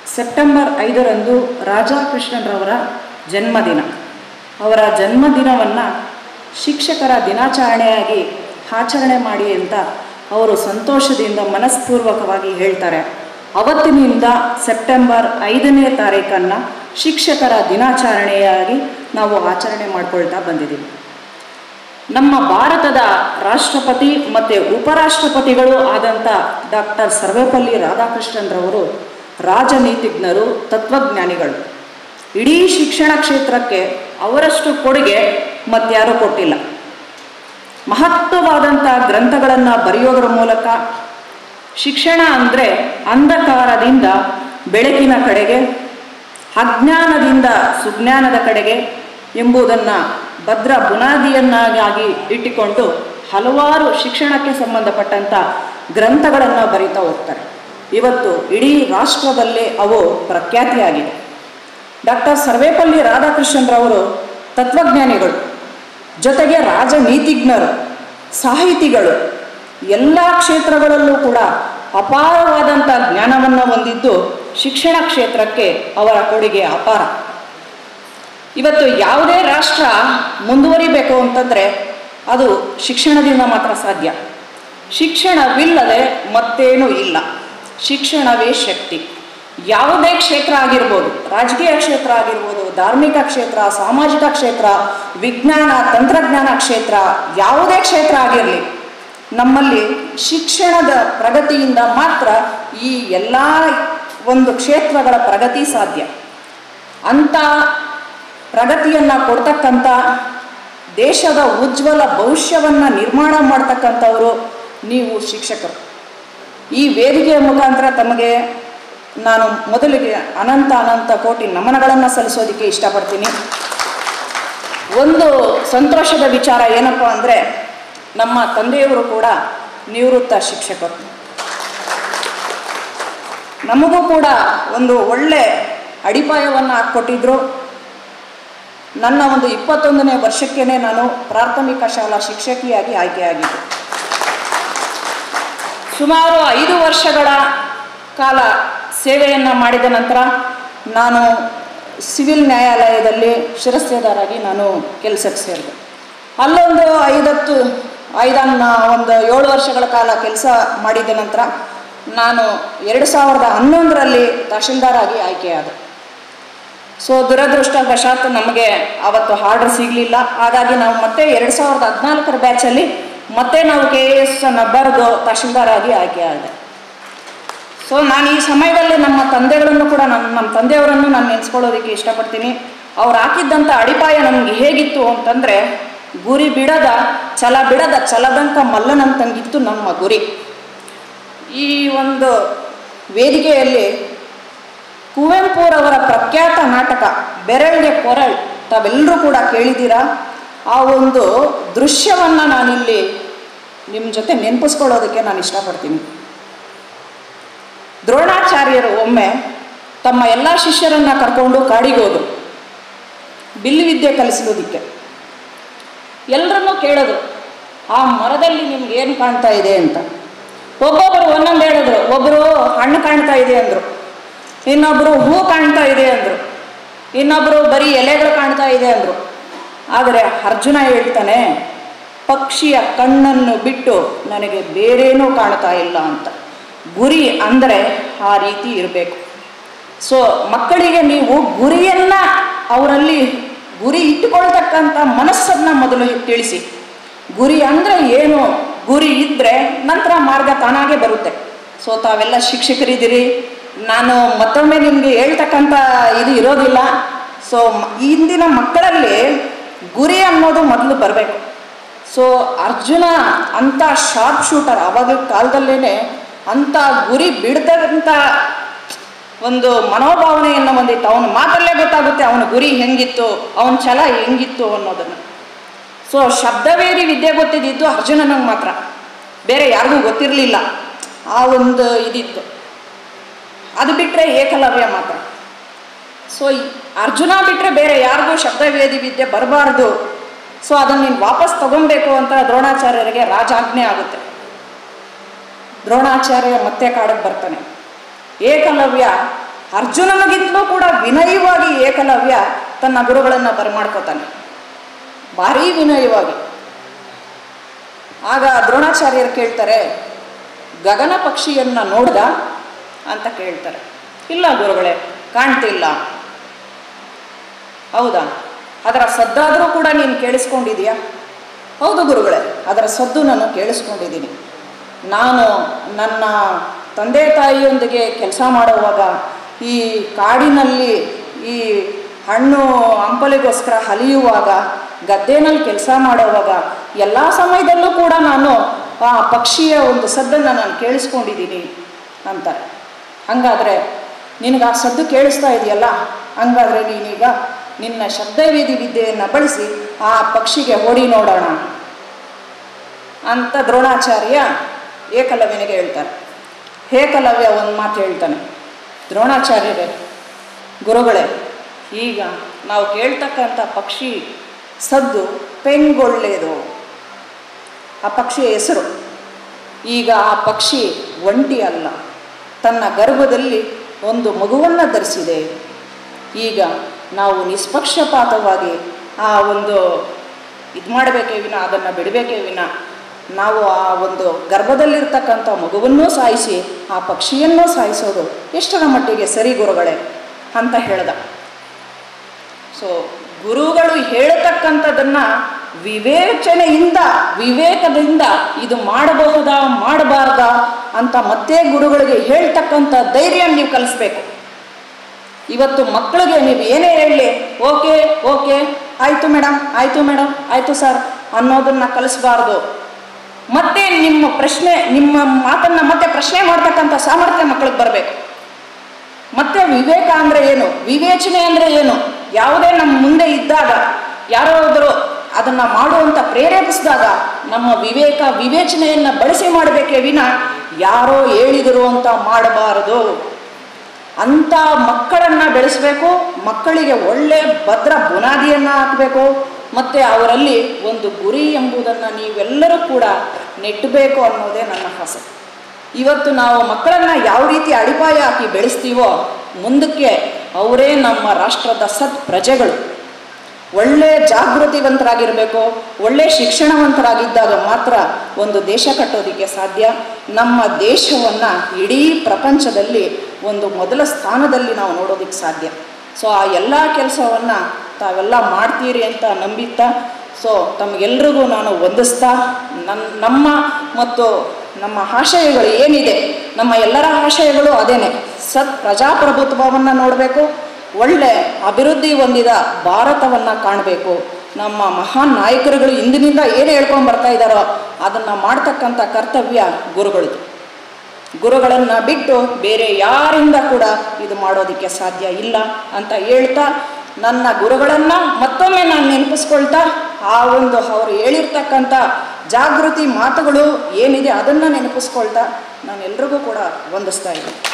September ಐದರಂದು ರಾಜಾಕೃಷ್ಣನ್ರವರ ಜನ್ಮದಿನ ಅವರ ಜನ್ಮದಿನವನ್ನು ಶಿಕ್ಷಕರ ದಿನಾಚರಣೆಯಾಗಿ ಆಚರಣೆ ಮಾಡಿ ಅಂತ ಅವರು ಸಂತೋಷದಿಂದ ಮನಸ್ಪೂರ್ವಕವಾಗಿ ಹೇಳ್ತಾರೆ ಅವತ್ತಿನಿಂದ ಸೆಪ್ಟೆಂಬರ್ ಐದನೇ ತಾರೀಕನ್ನು ಶಿಕ್ಷಕರ ದಿನಾಚರಣೆಯಾಗಿ ನಾವು ಆಚರಣೆ ಮಾಡ್ಕೊಳ್ತಾ ಬಂದಿದ್ದೀವಿ ನಮ್ಮ ಭಾರತದ ರಾಷ್ಟ್ರಪತಿ ಮತ್ತು ಉಪರಾಷ್ಟ್ರಪತಿಗಳು ಆದಂಥ ಡಾಕ್ಟರ್ ಸರ್ವೇಪಲ್ಲಿ ರಾಧಾಕೃಷ್ಣನ್ರವರು ರಾಜನೀತಿಜ್ಞರು ತತ್ವಜ್ಞಾನಿಗಳು ಇಡೀ ಶಿಕ್ಷಣ ಕ್ಷೇತ್ರಕ್ಕೆ ಅವರಷ್ಟು ಕೊಡುಗೆ ಮತ್ತಾರೂ ಕೊಟ್ಟಿಲ್ಲ ಮಹತ್ವವಾದಂಥ ಗ್ರಂಥಗಳನ್ನು ಬರೆಯೋದ್ರ ಮೂಲಕ ಶಿಕ್ಷಣ ಅಂದರೆ ಅಂಧಕಾರದಿಂದ ಬೆಳಕಿನ ಕಡೆಗೆ ಅಜ್ಞಾನದಿಂದ ಸುಜ್ಞಾನದ ಕಡೆಗೆ ಎಂಬುದನ್ನು ಭದ್ರ ಬುನಾದಿಯನ್ನಾಗಿ ಇಟ್ಟುಕೊಂಡು ಹಲವಾರು ಶಿಕ್ಷಣಕ್ಕೆ ಸಂಬಂಧಪಟ್ಟಂಥ ಗ್ರಂಥಗಳನ್ನು ಬರೀತಾ ಹೋಗ್ತಾರೆ ಇವತ್ತು ಇಡೀ ರಾಷ್ಟ್ರದಲ್ಲೇ ಅವು ಪ್ರಖ್ಯಾತಿಯಾಗಿದೆ ಡಾಕ್ಟರ್ ಸರ್ವೇಪಲ್ಲಿ ರಾಧಾಕೃಷ್ಣನ್ರವರು ತತ್ವಜ್ಞಾನಿಗಳು ಜೊತೆಗೆ ರಾಜನೀತಿಜ್ಞರು ಸಾಹಿತಿಗಳು ಎಲ್ಲ ಕ್ಷೇತ್ರಗಳಲ್ಲೂ ಕೂಡ ಅಪಾರವಾದಂಥ ಜ್ಞಾನವನ್ನು ಹೊಂದಿದ್ದು ಶಿಕ್ಷಣ ಕ್ಷೇತ್ರಕ್ಕೆ ಅವರ ಕೊಡುಗೆ ಅಪಾರ ಇವತ್ತು ಯಾವುದೇ ರಾಷ್ಟ್ರ ಮುಂದುವರಿಬೇಕು ಅಂತಂದರೆ ಅದು ಶಿಕ್ಷಣದಿಂದ ಮಾತ್ರ ಸಾಧ್ಯ ಶಿಕ್ಷಣವಿಲ್ಲದೆ ಮತ್ತೇನೂ ಇಲ್ಲ ಶಿಕ್ಷಣವೇ ಶಕ್ತಿ ಯಾವುದೇ ಕ್ಷೇತ್ರ ಆಗಿರ್ಬೋದು ರಾಜಕೀಯ ಕ್ಷೇತ್ರ ಆಗಿರ್ಬೋದು ಧಾರ್ಮಿಕ ಕ್ಷೇತ್ರ ಸಾಮಾಜಿಕ ಕ್ಷೇತ್ರ ವಿಜ್ಞಾನ ತಂತ್ರಜ್ಞಾನ ಕ್ಷೇತ್ರ ಯಾವುದೇ ಕ್ಷೇತ್ರ ಆಗಿರಲಿ ನಮ್ಮಲ್ಲಿ ಶಿಕ್ಷಣದ ಪ್ರಗತಿಯಿಂದ ಮಾತ್ರ ಈ ಎಲ್ಲ ಒಂದು ಕ್ಷೇತ್ರಗಳ ಪ್ರಗತಿ ಸಾಧ್ಯ ಅಂಥ ಪ್ರಗತಿಯನ್ನು ಕೊಡ್ತಕ್ಕಂಥ ದೇಶದ ಉಜ್ವಲ ಭವಿಷ್ಯವನ್ನು ನಿರ್ಮಾಣ ಮಾಡ್ತಕ್ಕಂಥವರು ನೀವು ಶಿಕ್ಷಕರು ಈ ವೇದಿಕೆಯ ಮುಖಾಂತರ ತಮಗೆ ನಾನು ಮೊದಲಿಗೆ ಅನಂತ ಅನಂತ ಕೋಟಿ ನಮನಗಳನ್ನು ಸಲ್ಲಿಸೋದಕ್ಕೆ ಇಷ್ಟಪಡ್ತೀನಿ ಒಂದು ಸಂತೋಷದ ವಿಚಾರ ಏನಪ್ಪ ಅಂದರೆ ನಮ್ಮ ತಂದೆಯವರು ಕೂಡ ನಿವೃತ್ತ ಶಿಕ್ಷಕರು ನಮಗೂ ಕೂಡ ಒಂದು ಒಳ್ಳೆ ಅಡಿಪಾಯವನ್ನು ಹಾಕ್ಕೊಟ್ಟಿದ್ರು ನನ್ನ ಒಂದು ಇಪ್ಪತ್ತೊಂದನೇ ವರ್ಷಕ್ಕೇ ನಾನು ಪ್ರಾಥಮಿಕ ಶಾಲಾ ಶಿಕ್ಷಕಿಯಾಗಿ ಆಯ್ಕೆಯಾಗಿದ್ದೆ ಸುಮಾರು ಐದು ವರ್ಷಗಳ ಕಾಲ ಸೇವೆಯನ್ನು ಮಾಡಿದ ನಂತರ ನಾನು ಸಿವಿಲ್ ನ್ಯಾಯಾಲಯದಲ್ಲಿ ಶಿರಸ್ತೇದಾರಾಗಿ ನಾನು ಕೆಲಸಕ್ಕೆ ಸೇರಿದೆ ಅಲ್ಲೊಂದು ಐದತ್ತು ಐದನ್ನ ಒಂದು ಏಳು ವರ್ಷಗಳ ಕಾಲ ಕೆಲಸ ಮಾಡಿದ ನಂತರ ನಾನು ಎರಡು ಸಾವಿರದ ಹನ್ನೊಂದರಲ್ಲಿ ತಹಶೀಲ್ದಾರಾಗಿ ಆಯ್ಕೆಯಾದೆ ಸೊ ದುರದೃಷ್ಟವಶಾತ್ ನಮಗೆ ಅವತ್ತು ಆರ್ಡರ್ ಸಿಗಲಿಲ್ಲ ಹಾಗಾಗಿ ನಾವು ಮತ್ತೆ ಎರಡು ಸಾವಿರದ ಹದಿನಾಲ್ಕರ ಬ್ಯಾಚಲ್ಲಿ ಮತ್ತೆ ನಾವು ಕೆ ಎ ಎಸ್ ಅನ್ನು ಬರೆದು ತಹಶೀಲ್ದಾರಾಗಿ ಆಯ್ಕೆಯಾದೆ ಸೊ ನಾನು ಈ ಸಮಯದಲ್ಲಿ ನಮ್ಮ ತಂದೆಗಳನ್ನು ಕೂಡ ನನ್ನ ನಮ್ಮ ತಂದೆಯವರನ್ನು ನಾನು ನೆನೆಸ್ಕೊಳ್ಳೋದಕ್ಕೆ ಇಷ್ಟಪಡ್ತೀನಿ ಅವ್ರು ಹಾಕಿದ್ದಂಥ ಅಡಿಪಾಯ ನಮಗೆ ಹೇಗಿತ್ತು ಅಂತಂದರೆ ಗುರಿ ಬಿಡದ ಛಲ ಬಿಡದ ಛಲದಂಕ ಮಲ್ಲನಂತಂಗಿತ್ತು ನಮ್ಮ ಗುರಿ ಈ ಒಂದು ವೇದಿಕೆಯಲ್ಲಿ ಕುವೆಂಪುರವರ ಪ್ರಖ್ಯಾತ ನಾಟಕ ಬೆರಳಿಗೆ ಕೊರಳ್ ತಾವೆಲ್ಲರೂ ಕೂಡ ಕೇಳಿದ್ದೀರಾ ಆ ಒಂದು ದೃಶ್ಯವನ್ನು ನಾನಿಲ್ಲಿ ನಿಮ್ಮ ಜೊತೆ ನೆನಪಿಸ್ಕೊಳ್ಳೋದಕ್ಕೆ ನಾನು ಇಷ್ಟಪಡ್ತೀನಿ ದ್ರೋಣಾಚಾರ್ಯರು ಒಮ್ಮೆ ತಮ್ಮ ಎಲ್ಲ ಶಿಷ್ಯರನ್ನು ಕರ್ಕೊಂಡು ಕಾಡಿಗೆ ಹೋದರು ಬಿಲ್ಲು ವಿದ್ಯೆ ಕಲಿಸೋದಕ್ಕೆ ಎಲ್ಲರನ್ನೂ ಕೇಳಿದ್ರು ಆ ಮರದಲ್ಲಿ ನಿಮ್ಗೆ ಏನು ಕಾಣ್ತಾ ಇದೆ ಅಂತ ಒಬ್ಬೊಬ್ಬರು ಒಂದೊಂದು ಹೇಳಿದ್ರು ಒಬ್ಬರು ಹಣ್ಣು ಕಾಣ್ತಾ ಇದೆ ಅಂದರು ಇನ್ನೊಬ್ಬರು ಹೂ ಕಾಣ್ತಾ ಇದೆ ಅಂದರು ಇನ್ನೊಬ್ಬರು ಬರೀ ಎಲೆಗಳು ಕಾಣ್ತಾ ಇದೆ ಅಂದರು ಆದರೆ ಅರ್ಜುನ ಹೇಳ್ತಾನೆ ಪಕ್ಷಿಯ ಕಣ್ಣನ್ನು ಬಿಟ್ಟು ನನಗೆ ಬೇರೇನೂ ಕಾಣ್ತಾ ಇಲ್ಲ ಅಂತ ಗುರಿ ಅಂದರೆ ಆ ರೀತಿ ಇರಬೇಕು ಸೊ ಮಕ್ಕಳಿಗೆ ನೀವು ಗುರಿಯನ್ನು ಅವರಲ್ಲಿ ಗುರಿ ಇಟ್ಟುಕೊಳ್ತಕ್ಕಂಥ ಮನಸ್ಸನ್ನು ಮೊದಲು ತಿಳಿಸಿ ಗುರಿ ಅಂದರೆ ಏನು ಗುರಿ ಇದ್ದರೆ ನಂತರ ಮಾರ್ಗ ತಾನಾಗೆ ಬರುತ್ತೆ ಸೊ ತಾವೆಲ್ಲ ಶಿಕ್ಷಕರಿದ್ದೀರಿ ನಾನು ಮತ್ತೊಮ್ಮೆ ನಿಮಗೆ ಹೇಳ್ತಕ್ಕಂಥ ಇದು ಇರೋದಿಲ್ಲ ಸೊ ಇಂದಿನ ಮಕ್ಕಳಲ್ಲಿ ಗುರಿ ಅನ್ನೋದು ಮೊದಲು ಬರಬೇಕು ಸೊ ಅರ್ಜುನ ಅಂಥ ಶಾರ್ಪ್ ಶೂಟರ್ ಅವಾಗ ಕಾಲದಲ್ಲೇ ಅಂಥ ಗುರಿ ಬಿಡ್ದಂಥ ಒಂದು ಮನೋಭಾವನೆಯನ್ನು ಹೊಂದಿತ್ತು ಅವನ ಮಾತಲ್ಲೇ ಗೊತ್ತಾಗುತ್ತೆ ಅವನ ಗುರಿ ಹೆಂಗಿತ್ತು ಅವನ ಛಲ ಹೆಂಗಿತ್ತು ಅನ್ನೋದನ್ನು ಸೊ ಶಬ್ದವೇದಿ ವಿದ್ಯೆ ಗೊತ್ತಿದ್ದು ಅರ್ಜುನನಿಗೆ ಮಾತ್ರ ಬೇರೆ ಯಾರಿಗೂ ಗೊತ್ತಿರಲಿಲ್ಲ ಆ ಒಂದು ಇದಿತ್ತು ಅದು ಬಿಟ್ಟರೆ ಏಕಲವ್ಯ ಮಾತ್ರ ಸೊ ಅರ್ಜುನ ಬಿಟ್ಟರೆ ಬೇರೆ ಯಾರಿಗೂ ಶಬ್ದವೇದಿ ವಿದ್ಯೆ ಬರಬಾರ್ದು ಸೊ ಅದನ್ನು ನೀನು ವಾಪಸ್ ತಗೊಬೇಕು ಅಂತ ದ್ರೋಣಾಚಾರ್ಯರಿಗೆ ರಾಜಾಜ್ಞೆ ಆಗುತ್ತೆ ದ್ರೋಣಾಚಾರ್ಯ ಮತ್ತೆ ಕಾಡಕ್ಕೆ ಬರ್ತಾನೆ ಏಕಲವ್ಯ ಅರ್ಜುನನಿಗಿಂತಲೂ ಕೂಡ ವಿನಯವಾಗಿ ಏಕಲವ್ಯ ತನ್ನ ಗುರುಗಳನ್ನು ಬರಮಾಡ್ಕೋತಾನೆ ಭಾರೀ ವಿನಯವಾಗಿ ಆಗ ದ್ರೋಣಾಚಾರ್ಯರು ಕೇಳ್ತಾರೆ ಗಗನ ಪಕ್ಷಿಯನ್ನು ನೋಡ್ದ ಅಂತ ಕೇಳ್ತಾರೆ ಇಲ್ಲ ಗುರುಗಳೇ ಕಾಣ್ತಿಲ್ಲ ಹೌದಾ ಅದರ ಸದ್ದಾದರೂ ಕೂಡ ನೀನು ಕೇಳಿಸ್ಕೊಂಡಿದೀಯಾ ಹೌದು ಗುರುಗಳೇ ಅದರ ಸದ್ದು ನಾನು ಕೇಳಿಸ್ಕೊಂಡಿದ್ದೀನಿ ನಾನು ನನ್ನ ತಂದೆ ತಾಯಿಯೊಂದಿಗೆ ಕೆಲಸ ಮಾಡುವಾಗ ಈ ಕಾಡಿನಲ್ಲಿ ಈ ಹಣ್ಣು ಹಂಪಲಿಗೋಸ್ಕರ ಹಲಿಯುವಾಗ ಗದ್ದೆನಲ್ಲಿ ಕೆಲಸ ಮಾಡುವಾಗ ಎಲ್ಲ ಸಮಯದಲ್ಲೂ ಕೂಡ ನಾನು ಆ ಪಕ್ಷಿಯ ಒಂದು ಸದ್ದನ್ನು ನಾನು ಕೇಳಿಸ್ಕೊಂಡಿದ್ದೀನಿ ಅಂತಾರೆ ಹಾಗಾದರೆ ನಿನಗೆ ಆ ಸದ್ದು ಕೇಳಿಸ್ತಾ ಇದೆಯಲ್ಲ ಹಂಗಾದ್ರೆ ನೀನೀಗ ನಿನ್ನ ಶಬ್ದವೇದಿ ವಿದ್ಯೆಯನ್ನು ಬಳಸಿ ಆ ಪಕ್ಷಿಗೆ ಹೊಡಿ ನೋಡೋಣ ಅಂತ ದ್ರೋಣಾಚಾರ್ಯ ಏಕಲವ್ಯನಿಗೆ ಹೇಳ್ತಾರೆ ಏಕಲವ್ಯ ಒಂದು ಮಾತು ಹೇಳ್ತಾನೆ ದ್ರೋಣಾಚಾರ್ಯರೇ ಗುರುಗಳೇ ಈಗ ನಾವು ಕೇಳ್ತಕ್ಕಂಥ ಪಕ್ಷಿ ಸದ್ದು ಪೆಂಗೊಳ್ಳೆದು ಆ ಪಕ್ಷಿಯ ಹೆಸರು ಈಗ ಆ ಪಕ್ಷಿ ಒಂಟಿ ಅಲ್ಲ ತನ್ನ ಗರ್ಭದಲ್ಲಿ ಒಂದು ಮಗುವನ್ನು ಧರಿಸಿದೆ ಈಗ ನಾವು ನಿಷ್ಪಕ್ಷಪಾತವಾಗಿ ಆ ಒಂದು ಇದು ಮಾಡಬೇಕೇ ವಿನ ಅದನ್ನು ಬಿಡಬೇಕೇ ವಿನ ನಾವು ಆ ಒಂದು ಗರ್ಭದಲ್ಲಿರ್ತಕ್ಕಂಥ ಮಗುವನ್ನೂ ಸಾಯಿಸಿ ಆ ಪಕ್ಷಿಯನ್ನೂ ಸಾಯಿಸೋದು ಎಷ್ಟರ ಮಟ್ಟಿಗೆ ಸರಿ ಗುರುಗಳೇ ಅಂತ ಹೇಳ್ದ ಸೊ ಗುರುಗಳು ಹೇಳ್ತಕ್ಕಂಥದ್ದನ್ನು ವಿವೇಚನೆಯಿಂದ ವಿವೇಕದಿಂದ ಇದು ಮಾಡಬಹುದಾ ಮಾಡಬಾರ್ದಾ ಅಂತ ಮತ್ತೆ ಗುರುಗಳಿಗೆ ಹೇಳ್ತಕ್ಕಂಥ ಧೈರ್ಯ ನೀವು ಕಲಿಸ್ಬೇಕು ಇವತ್ತು ಮಕ್ಕಳಿಗೆ ನೀವು ಏನೇ ಹೇಳಲಿ ಓಕೆ ಓಕೆ ಆಯಿತು ಮೇಡಮ್ ಆಯಿತು ಮೇಡಮ್ ಆಯಿತು ಸರ್ ಅನ್ನೋದನ್ನು ಕಲಿಸ್ಬಾರ್ದು ಮತ್ತೆ ನಿಮ್ಮ ಪ್ರಶ್ನೆ ನಿಮ್ಮ ಮಾತನ್ನು ಮತ್ತೆ ಪ್ರಶ್ನೆ ಮಾಡ್ತಕ್ಕಂಥ ಸಾಮರ್ಥ್ಯ ಮಕ್ಕಳಿಗೆ ಬರಬೇಕು ಮತ್ತೆ ವಿವೇಕ ಅಂದರೆ ಏನು ವಿವೇಚನೆ ಅಂದರೆ ಏನು ಯಾವುದೇ ನಮ್ಮ ಮುಂದೆ ಇದ್ದಾಗ ಯಾರೋ ಒಬ್ಬರು ಅದನ್ನು ಮಾಡುವಂತ ಪ್ರೇರೇಪಿಸಿದಾಗ ನಮ್ಮ ವಿವೇಕ ವಿವೇಚನೆಯನ್ನು ಬಳಸಿ ಮಾಡಬೇಕೇ ವಿನ ಯಾರೋ ಹೇಳಿದರು ಅಂತ ಮಾಡಬಾರದು ಅಂಥ ಮಕ್ಕಳನ್ನು ಬೆಳೆಸಬೇಕು ಮಕ್ಕಳಿಗೆ ಒಳ್ಳೆ ಭದ್ರ ಬುನಾದಿಯನ್ನು ಹಾಕಬೇಕು ಮತ್ತು ಅವರಲ್ಲಿ ಒಂದು ಗುರಿ ಎಂಬುದನ್ನು ನೀವೆಲ್ಲರೂ ಕೂಡ ನೆಟ್ಟಬೇಕು ಅನ್ನೋದೇ ನನ್ನ ಆಸೆ ಇವತ್ತು ನಾವು ಮಕ್ಕಳನ್ನು ಯಾವ ರೀತಿ ಅಡಿಪಾಯ ಹಾಕಿ ಬೆಳೆಸ್ತೀವೋ ಮುಂದಕ್ಕೆ ಅವರೇ ನಮ್ಮ ರಾಷ್ಟ್ರದ ಸತ್ ಪ್ರಜೆಗಳು ಒಳ್ಳೆ ಜಾಗೃತಿವಂತರಾಗಿರಬೇಕು ಒಳ್ಳೆ ಶಿಕ್ಷಣವಂತರಾಗಿದ್ದಾಗ ಮಾತ್ರ ಒಂದು ದೇಶ ಕಟ್ಟೋದಕ್ಕೆ ಸಾಧ್ಯ ನಮ್ಮ ದೇಶವನ್ನು ಇಡೀ ಪ್ರಪಂಚದಲ್ಲಿ ಒಂದು ಮೊದಲ ಸ್ಥಾನದಲ್ಲಿ ನಾವು ನೋಡೋದಕ್ಕೆ ಸಾಧ್ಯ ಸೊ ಆ ಎಲ್ಲ ಕೆಲಸವನ್ನು ತಾವೆಲ್ಲ ಮಾಡ್ತೀರಿ ಅಂತ ನಂಬಿತ್ತಾ ಸೊ ತಮಗೆಲ್ರಿಗೂ ನಾನು ವಂದಿಸ್ತಾ ನನ್ನ ನಮ್ಮ ಮತ್ತು ನಮ್ಮ ಆಶಯಗಳು ಏನಿದೆ ನಮ್ಮ ಎಲ್ಲರ ಆಶಯಗಳು ಅದೇನೆ ಸತ್ ಪ್ರಜಾಪ್ರಭುತ್ವವನ್ನು ನೋಡಬೇಕು ಒಳ್ಳೆ ಅಭಿವೃದ್ಧಿ ಹೊಂದಿದ ಭಾರತವನ್ನು ಕಾಣಬೇಕು ನಮ್ಮ ಮಹಾನ್ ನಾಯಕರುಗಳು ಇಂದಿನಿಂದ ಏನು ಹೇಳ್ಕೊಂಡು ಬರ್ತಾ ಇದ್ದಾರೋ ಅದನ್ನು ಮಾಡ್ತಕ್ಕಂಥ ಕರ್ತವ್ಯ ಗುರುಗಳದು ಗುರುಗಳನ್ನು ಬಿಟ್ಟು ಬೇರೆ ಯಾರಿಂದ ಕೂಡ ಇದು ಮಾಡೋದಕ್ಕೆ ಸಾಧ್ಯ ಇಲ್ಲ ಅಂತ ಹೇಳ್ತಾ ನನ್ನ ಗುರುಗಳನ್ನು ಮತ್ತೊಮ್ಮೆ ನಾನು ನೆನಪಿಸ್ಕೊಳ್ತಾ ಆ ಒಂದು ಅವರು ಹೇಳಿರ್ತಕ್ಕಂಥ ಜಾಗೃತಿ ಮಾತುಗಳು ಏನಿದೆ ಅದನ್ನು ನೆನಪಿಸ್ಕೊಳ್ತಾ ನಾನು ಎಲ್ರಿಗೂ ಕೂಡ ವಂದಿಸ್ತಾ ಇದ್ದೀನಿ